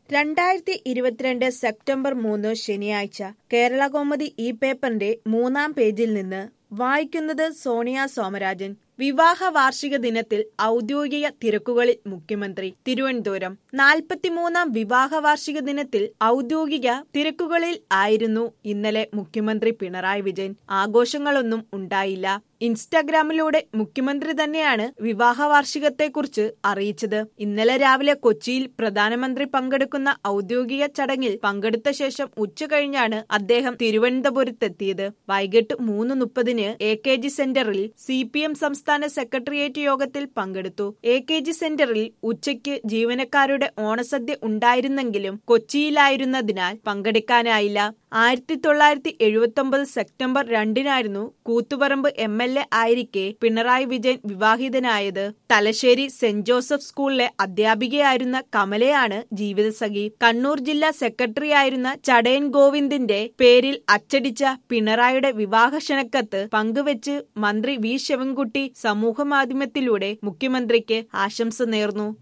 രണ്ടായിരത്തി ഇരുപത്തിരണ്ട് സെപ്റ്റംബർ മൂന്ന് ശനിയാഴ്ച കേരളകൗമുദി ഈ പേപ്പറിന്റെ മൂന്നാം പേജിൽ നിന്ന് വായിക്കുന്നത് സോണിയ സോമരാജൻ വിവാഹ വാർഷിക ദിനത്തിൽ ഔദ്യോഗിക തിരക്കുകളിൽ മുഖ്യമന്ത്രി തിരുവനന്തപുരം നാൽപ്പത്തിമൂന്നാം വിവാഹ വാർഷിക ദിനത്തിൽ ഔദ്യോഗിക തിരക്കുകളിൽ ആയിരുന്നു ഇന്നലെ മുഖ്യമന്ത്രി പിണറായി വിജയൻ ആഘോഷങ്ങളൊന്നും ഉണ്ടായില്ല ഇൻസ്റ്റഗ്രാമിലൂടെ മുഖ്യമന്ത്രി തന്നെയാണ് വിവാഹ വാർഷികത്തെക്കുറിച്ച് അറിയിച്ചത് ഇന്നലെ രാവിലെ കൊച്ചിയിൽ പ്രധാനമന്ത്രി പങ്കെടുക്കുന്ന ഔദ്യോഗിക ചടങ്ങിൽ പങ്കെടുത്ത ശേഷം ഉച്ചകഴിഞ്ഞാണ് അദ്ദേഹം തിരുവനന്തപുരത്തെത്തിയത് വൈകിട്ട് മൂന്ന് മുപ്പതിന് എ കെ ജി സെന്ററിൽ സി പി എം സംസ്ഥാന സെക്രട്ടേറിയറ്റ് യോഗത്തിൽ പങ്കെടുത്തു എ കെ ജി സെന്ററിൽ ഉച്ചയ്ക്ക് ജീവനക്കാരുടെ ഓണസദ്യ ഉണ്ടായിരുന്നെങ്കിലും കൊച്ചിയിലായിരുന്നതിനാൽ പങ്കെടുക്കാനായില്ല ആയിരത്തി തൊള്ളായിരത്തി എഴുപത്തി ഒമ്പത് സെപ്റ്റംബർ രണ്ടിനായിരുന്നു കൂത്തുപറമ്പ് എം എൽ എ ആയിരിക്കെ പിണറായി വിജയൻ വിവാഹിതനായത് തലശ്ശേരി സെന്റ് ജോസഫ് സ്കൂളിലെ അധ്യാപികയായിരുന്ന കമലയാണ് ജീവിതസഖി കണ്ണൂർ ജില്ലാ സെക്രട്ടറിയായിരുന്ന ചടയൻ ഗോവിന്ദിന്റെ പേരിൽ അച്ചടിച്ച പിണറായിയുടെ വിവാഹ ക്ഷണക്കത്ത് പങ്കുവച്ച് മന്ത്രി വി ശിവൻകുട്ടി സമൂഹമാധ്യമത്തിലൂടെ മുഖ്യമന്ത്രിക്ക് ആശംസ നേർന്നു